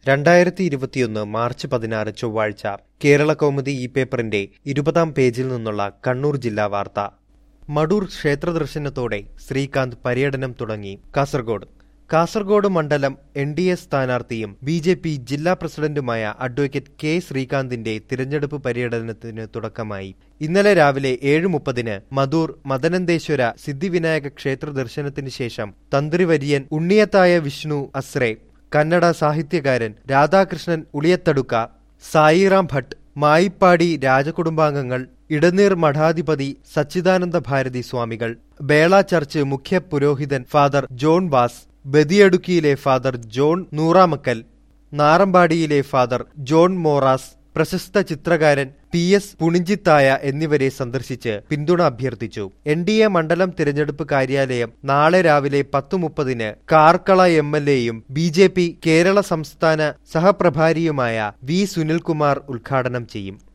രണ്ടായിരത്തി ഇരുപത്തിയൊന്ന് മാർച്ച് പതിനാറ് ചൊവ്വാഴ്ച കേരള കൗമുദി ഈ പേപ്പറിന്റെ ഇരുപതാം പേജിൽ നിന്നുള്ള കണ്ണൂർ ജില്ലാ വാർത്ത മടൂർ ക്ഷേത്രദർശനത്തോടെ ശ്രീകാന്ത് പര്യടനം തുടങ്ങി കാസർഗോഡ് കാസർഗോഡ് മണ്ഡലം എൻ ഡി എ സ്ഥാനാർത്ഥിയും ബി ജെ പി ജില്ലാ പ്രസിഡന്റുമായ അഡ്വക്കേറ്റ് കെ ശ്രീകാന്തിന്റെ തിരഞ്ഞെടുപ്പ് പര്യടനത്തിന് തുടക്കമായി ഇന്നലെ രാവിലെ ഏഴ് മുപ്പതിന് മധൂർ മദനന്തേശ്വര സിദ്ധിവിനായക ക്ഷേത്ര ദർശനത്തിന് ശേഷം തന്ത്രിവര്യൻ ഉണ്ണിയത്തായ വിഷ്ണു അസ്രേ കന്നഡ സാഹിത്യകാരൻ രാധാകൃഷ്ണൻ ഉളിയത്തടുക്ക സായിറാം ഭട്ട് മായിപ്പാടി രാജകുടുംബാംഗങ്ങൾ ഇടനീർ മഠാധിപതി സച്ചിദാനന്ദ ഭാരതി സ്വാമികൾ ബേള ചർച്ച് മുഖ്യ പുരോഹിതൻ ഫാദർ ജോൺ ബാസ് ബദിയടുക്കിയിലെ ഫാദർ ജോൺ നൂറാമക്കൽ നാറമ്പാടിയിലെ ഫാദർ ജോൺ മോറാസ് പ്രശസ്ത ചിത്രകാരൻ പി എസ് പുണിഞ്ചിത്തായ എന്നിവരെ സന്ദർശിച്ച് പിന്തുണ അഭ്യർത്ഥിച്ചു എൻ ഡി എ മണ്ഡലം തിരഞ്ഞെടുപ്പ് കാര്യാലയം നാളെ രാവിലെ പത്തു മുപ്പതിന് കാർക്കള എം എൽ എയും ബി ജെ പി കേരള സംസ്ഥാന സഹപ്രഭാരിയുമായ വി സുനിൽകുമാർ ഉദ്ഘാടനം ചെയ്യും